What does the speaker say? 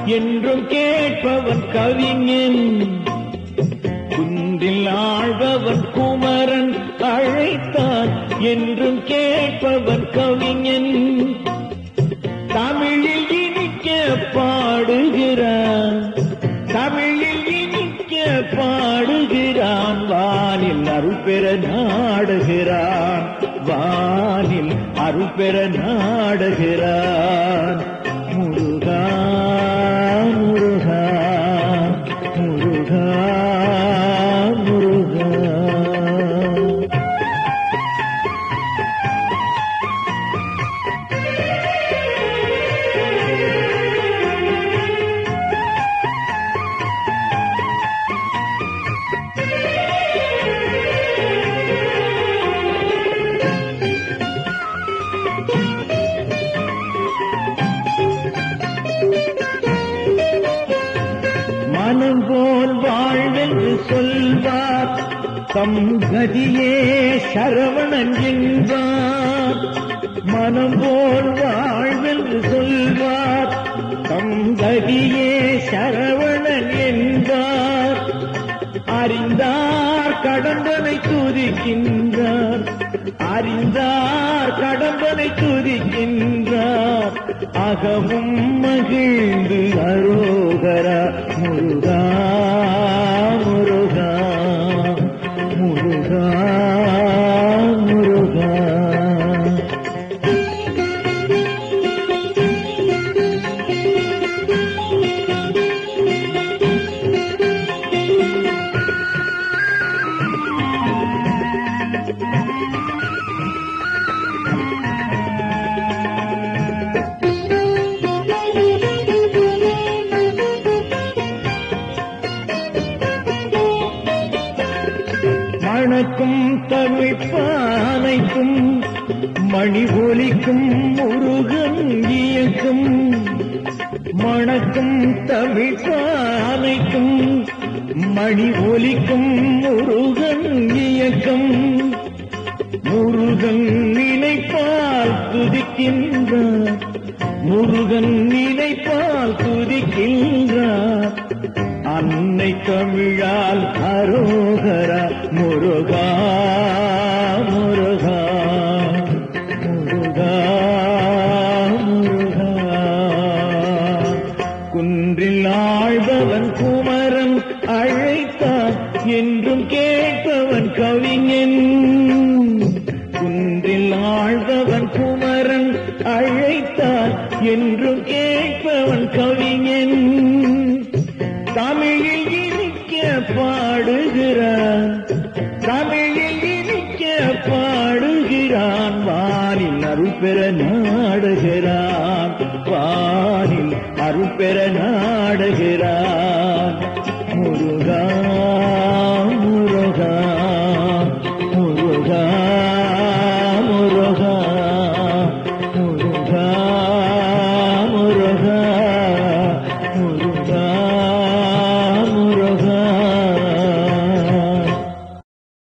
என்றும் கேட்பவன் கவிஞன் குன்றில் ஆழ்பவன் குமரன் அழைத்தான் என்றும் கேட்பவன் கவிஞன் தமிழில் இனிக்க பாடுகிறான் தமிழில் இனிக்க பாடுகிறான் வானில் அருள் பெற நாடுகிறான் வானில் அருள் பெற நாடுகிறான் முருகா முருகா முருகா முருகா மனம் போல் வாழ்வென்று சொல்வார் தம் கதியே சரவணன் என்பார் மனம் போல் வாழ்வென்று சொல்வார் தம் கதியே சரவணன் என்பார் அறிந்தார் கடம்பனை துதிக்கின்றார் அறிந்தார் கடம்பனை துதிக்கின்றார் அகமும் மகிழ்ந்து அரோகரா முருகா முருகா முருகா முருகா மணக்கும் தமிழ் பானைக்கும் மணி ஒலிக்கும் முருகன் இயக்கும் மணக்கும் தமிழ் பானைக்கும் மணி ஒலிக்கும் முருகன் இயக்கம் முருகன் நினைப்பால் துதிக்கின்றார் முருகன் நினைப்பால் துதிக்கின்றார் அன்னை தமிழால் அரோகரா முருகா முருகா முருகா முருகா குன்றில் ஆழ்பவன் குமரன் அழைத்தான் என்றும் கேட்பவன் கவிஞன் குன்றில் ஆழ்பவன் குமரன் அழைத்தான் என்றும் கேட்பவன் கவிஞன் தமிழில் இனிக்க பாடுகிறான் தமிழில் இனிக்க பாடுகிறான் வானில் அருள் பெற நாடுகிறான் வானில் அருள் பெற நாடுகிறான்